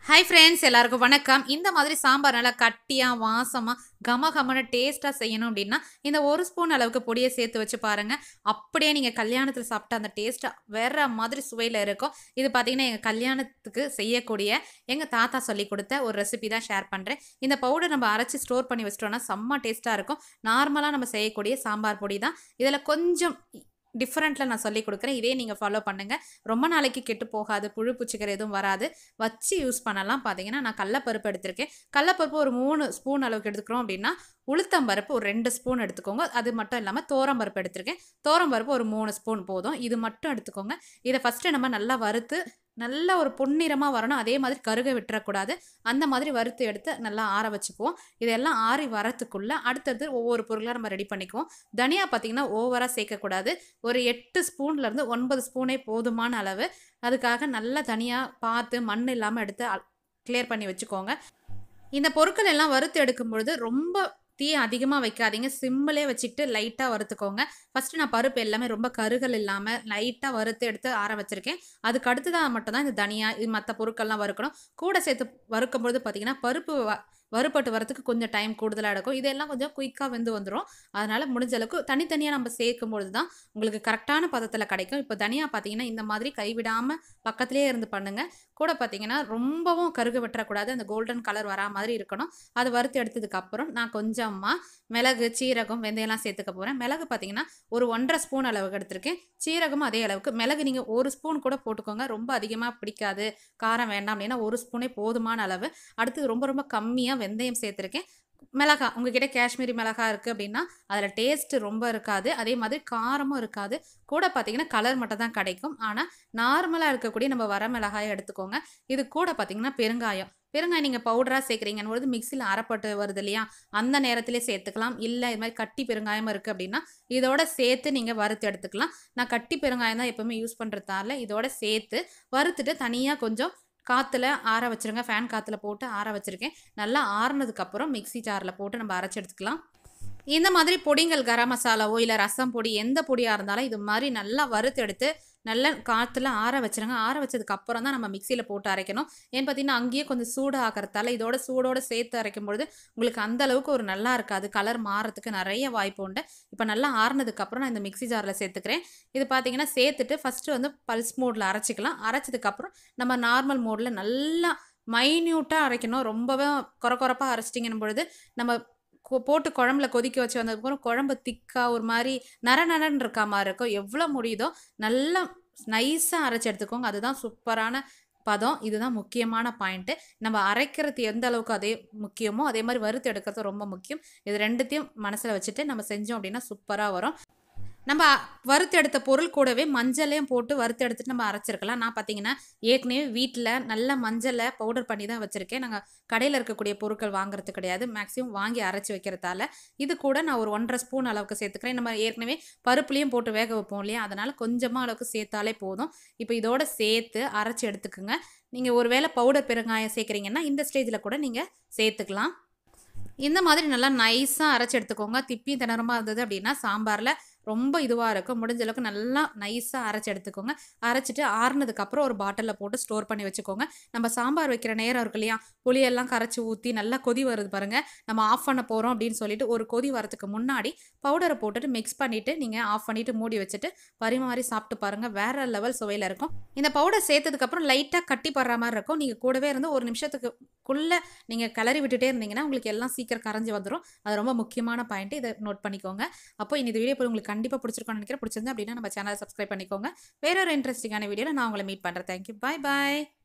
hi friends எல்லாருக்கும் வணக்கம் இந்த மாதிரி சாம்பார் நல்லா கட்டியாக வாசமாக கம கமன டேஸ்ட்டாக செய்யணும் அப்படின்னா இந்த ஒரு ஸ்பூன் அளவுக்கு பொடியை சேர்த்து வச்சு பாருங்கள் அப்படியே நீங்கள் கல்யாணத்தில் சாப்பிட்ட அந்த டேஸ்ட்டாக வேற மாதிரி சுவையில் இருக்கும் இது பார்த்தீங்கன்னா எங்கள் கல்யாணத்துக்கு செய்யக்கூடிய எங்கள் தாத்தா சொல்லி கொடுத்த ஒரு ரெசிபி தான் ஷேர் பண்ணுறேன் இந்த பவுடர் நம்ம அரைச்சி ஸ்டோர் பண்ணி வச்சிட்டோம்னா செம்ம டேஸ்ட்டாக இருக்கும் நார்மலாக நம்ம செய்யக்கூடிய சாம்பார் பொடி தான் இதில் கொஞ்சம் டிஃப்ரெண்ட்டில் நான் சொல்லி கொடுக்குறேன் இதே நீங்கள் ஃபாலோ பண்ணுங்கள் ரொம்ப நாளைக்கு கெட்டு போகாது புழு பூச்சிக்கிற எதுவும் வராது வச்சு யூஸ் பண்ணலாம் பார்த்தீங்கன்னா நான் கடலப்பருப்பு எடுத்திருக்கேன் கடலப்பருப்பு ஒரு மூணு ஸ்பூன் அளவுக்கு எடுத்துக்கிறோம் அப்படின்னா உளுத்தம்பருப்பு ஒரு ரெண்டு ஸ்பூன் எடுத்துக்கோங்க அது மட்டும் இல்லாமல் தோரம்பருப்பு எடுத்திருக்கேன் தோரம்பருப்பு ஒரு மூணு ஸ்பூன் போதும் இது மட்டும் எடுத்துக்கோங்க இதை ஃபஸ்ட்டு நம்ம நல்லா வறுத்து நல்ல ஒரு பொன்னிறமாக வரணும் அதே மாதிரி கருக விட்டுறக்கூடாது அந்த மாதிரி வறுத்து எடுத்து நல்லா ஆற வச்சுக்குவோம் இதெல்லாம் ஆறி வரத்துக்குள்ளே அடுத்தது ஒவ்வொரு பொருளாக நம்ம ரெடி பண்ணிக்குவோம் தனியா பார்த்திங்கன்னா ஓவராக சேர்க்கக்கூடாது ஒரு எட்டு ஸ்பூன்லேருந்து ஒன்பது ஸ்பூனே போதுமான அளவு அதுக்காக நல்லா தனியாக பார்த்து மண் இல்லாமல் எடுத்து கிளியர் பண்ணி வச்சுக்கோங்க இந்த பொருட்கள் எல்லாம் வறுத்து எடுக்கும் பொழுது ரொம்ப தீ அதிகமாக வைக்காதீங்க சிம்மிலே வச்சுக்கிட்டு லைட்டாக வறுத்துக்கோங்க ஃபஸ்ட்டு நான் பருப்பு எல்லாமே ரொம்ப கருகல் இல்லாமல் லைட்டாக வறுத்து எடுத்து ஆற வச்சுருக்கேன் அதுக்கு அடுத்ததாக மட்டும்தான் இந்த தனியா இது மற்ற பொருட்கள்லாம் வறுக்கணும் கூட சேர்த்து வறுக்கும் பொழுது பார்த்தீங்கன்னா பருப்பு வ வறுபட்டு வரத்துக்கு கொஞ்சம் டைம் கூடுதலாக எடுக்கும் இதெல்லாம் கொஞ்சம் குயிக்காக வெந்து வந்துடும் அதனால் முடிஞ்ச அளவுக்கு தனித்தனியாக நம்ம சேர்க்கும் பொழுது தான் உங்களுக்கு கரெக்டான பதத்தில் கிடைக்கும் இப்போ தனியாக பார்த்தீங்கன்னா இந்த மாதிரி கைவிடாமல் பக்கத்துலேயே இருந்து பண்ணுங்கள் கூட பார்த்தீங்கன்னா ரொம்பவும் கருக விட்டுறக்கூடாது அந்த கோல்டன் கலர் வரா மாதிரி இருக்கணும் அது வறுத்து எடுத்ததுக்கப்புறம் நான் கொஞ்சமாக மிளகு சீரகம் வெந்தயம்லாம் சேர்த்துக்க போகிறேன் மிளகு பார்த்தீங்கன்னா ஒரு ஒன்றரை ஸ்பூன் அளவுக்கு எடுத்திருக்கேன் சீரகமும் அதே அளவுக்கு மிளகு நீங்கள் ஒரு ஸ்பூன் கூட போட்டுக்கோங்க ரொம்ப அதிகமாக பிடிக்காது காரம் வேண்டாம் அப்படின்னா ஒரு ஸ்பூனே போதுமான அளவு அடுத்து ரொம்ப ரொம்ப கம்மியாக வெந்தயம் சேர்த்துருக்கேன் மிளகா உங்ககிட்ட காஷ்மீரி மிளகா இருக்குது அப்படின்னா அதில் டேஸ்ட்டு ரொம்ப இருக்காது அதே மாதிரி காரமும் இருக்காது கூட பார்த்தீங்கன்னா கலர் மட்டும் தான் கிடைக்கும் ஆனால் நார்மலாக இருக்கக்கூடிய நம்ம வர மிளகாயை எடுத்துக்கோங்க இது கூட பார்த்தீங்கன்னா பெருங்காயம் பெருங்காயம் நீங்கள் பவுடராக சேர்க்குறீங்கன்னு பொழுது மிக்சியில் அரைப்பட்டு வருது இல்லையா அந்த நேரத்திலே சேர்த்துக்கலாம் இல்லை இது மாதிரி கட்டி பெருங்காயம் இருக்குது அப்படின்னா இதோட சேர்த்து நீங்கள் வறுத்து எடுத்துக்கலாம் நான் கட்டி பெருங்காயம் தான் எப்போவுமே யூஸ் பண்ணுறதால இதோட சேர்த்து வறுத்துட்டு தனியாக கொஞ்சம் காற்றுல ஆற வச்சுருங்க ஃபேன் காற்றுல போட்டு ஆற வச்சுருக்கேன் நல்லா ஆறுனதுக்கப்புறம் மிக்ஸி ஜாரில் போட்டு நம்ம அரைச்சி எடுத்துக்கலாம் இந்த மாதிரி பொடிங்கள் கரம் மசாலாவோ இல்லை ரசம் பொடி எந்த பொடியாக இருந்தாலும் இது மாதிரி நல்லா வறுத்து எடுத்து நல்லா காற்றுல ஆற வச்சுருங்க ஆற வச்சதுக்கு அப்புறம் தான் நம்ம மிக்சியில் போட்டு அரைக்கணும் ஏன்னு பார்த்தீங்கன்னா அங்கேயே கொஞ்சம் சூடு ஆகிறதால இதோட சூடோடு சேர்த்து அரைக்கும் பொழுது உங்களுக்கு அந்த அளவுக்கு ஒரு நல்லா இருக்காது கலர் மாறத்துக்கு நிறைய வாய்ப்பு உண்டு இப்போ நல்லா ஆறுனதுக்கப்புறம் நான் இந்த மிக்ஸி ஜாரில் சேர்த்துக்கிறேன் இது பார்த்தீங்கன்னா சேர்த்துட்டு ஃபஸ்ட்டு வந்து பல்ஸ் மோடில் அரைச்சிக்கலாம் அரைச்சதுக்கப்புறம் நம்ம நார்மல் மோடில் நல்லா மைன்யூட்டாக அரைக்கணும் ரொம்பவே குறை குறைப்பாக அரைச்சிட்டிங்கன்னு பொழுது நம்ம கொ- போட்டு குழம்புல கொதிக்க வச்சு வந்ததுக்கப்புறம் குழம்பு திக்காக ஒரு மாதிரி நர நரன்னு இருக்க மாதிரி இருக்கும் எவ்வளோ முடியுதோ நல்லா நைஸாக அரைச்சி எடுத்துக்கோங்க அதுதான் சூப்பரான பதம் இதுதான் முக்கியமான பாயிண்ட்டு நம்ம அரைக்கிறது எந்த அளவுக்கு அதே முக்கியமோ அதே மாதிரி வறுத்து எடுக்கிறது ரொம்ப முக்கியம் இது ரெண்டுத்தையும் மனசில் வச்சுட்டு நம்ம செஞ்சோம் அப்படின்னா சூப்பராக வரும் நம்ம வறுத்து எடுத்த பொருள் கூடவே மஞ்சளையும் போட்டு வறுத்து எடுத்துட்டு நம்ம அரைச்சிருக்கலாம் நான் பார்த்தீங்கன்னா ஏற்கனவே வீட்டில் நல்ல மஞ்சளை பவுடர் பண்ணி தான் வச்சுருக்கேன் நாங்கள் கடையில் இருக்கக்கூடிய பொருட்கள் வாங்குறது கிடையாது மேக்ஸிமம் வாங்கி அரைச்சி வைக்கிறதால இது கூட நான் ஒரு ஒன்றரை ஸ்பூன் அளவுக்கு சேர்த்துக்கிறேன் நம்ம ஏற்கனவே பருப்புலேயும் போட்டு வேக வைப்போம் இல்லையா அதனால் கொஞ்சமாக அளவுக்கு சேர்த்தாலே போதும் இப்போ இதோட சேர்த்து அரைச்சி எடுத்துக்குங்க நீங்கள் ஒருவேளை பவுடர் பெருங்காயம் சேர்க்குறீங்கன்னா இந்த ஸ்டேஜில் கூட நீங்கள் சேர்த்துக்கலாம் இந்த மாதிரி நல்லா நைஸாக அரைச்சி எடுத்துக்கோங்க திப்பி திணறமாக இருந்தது அப்படின்னா சாம்பாரில் ரொம்ப இதுவாக இருக்கும் முடிஞ்ச அளவுக்கு நல்லா நைஸாக அரைச்சி எடுத்துக்கோங்க அரைச்சிட்டு ஆறுனதுக்கப்புறம் ஒரு பாட்டிலில் போட்டு ஸ்டோர் பண்ணி வச்சுக்கோங்க நம்ம சாம்பார் வைக்கிற நேரம் இருக்கு இல்லையா புளியெல்லாம் கரைச்சி ஊற்றி நல்லா கொதி வருது பாருங்கள் நம்ம ஆஃப் பண்ண போகிறோம் அப்படின்னு சொல்லிட்டு ஒரு கொதி வரதுக்கு முன்னாடி பவுடரை போட்டுட்டு மிக்ஸ் பண்ணிவிட்டு நீங்கள் ஆஃப் பண்ணிவிட்டு மூடி வச்சுட்டு பரிமாறி சாப்பிட்டு பாருங்கள் வேறு லெவல் சுவையில் இருக்கும் இந்த பவுடர் சேர்த்ததுக்கப்புறம் லைட்டாக கட்டி படுற மாதிரி இருக்கும் நீங்கள் கூடவே இருந்து ஒரு நிமிஷத்துக்குள்ளே நீங்கள் கிளறி விட்டுட்டே இருந்தீங்கன்னா உங்களுக்கு எல்லாம் சீக்கிரம் கரைஞ்சி வந்துடும் அது ரொம்ப முக்கியமான பாயிண்ட் இதை நோட் பண்ணிக்கோங்க அப்போ இந்த வீடியோ இப்போ உங்களுக்கு கண்டிப்பாக பிடிச்சிருக்கோம்னு நினைக்கிறேன் பிடிச்சிருந்தா அப்படின்னா நம்ம சேனலை சப்ஸ்கிரைப் பண்ணிக்கோங்க வேற ஒரு இன்ட்ரெஸ்டிங்கான வீடியோவில் நான் உங்களை மீட் பண்ணுறேன் தேங்க்யூ பாய் பாய்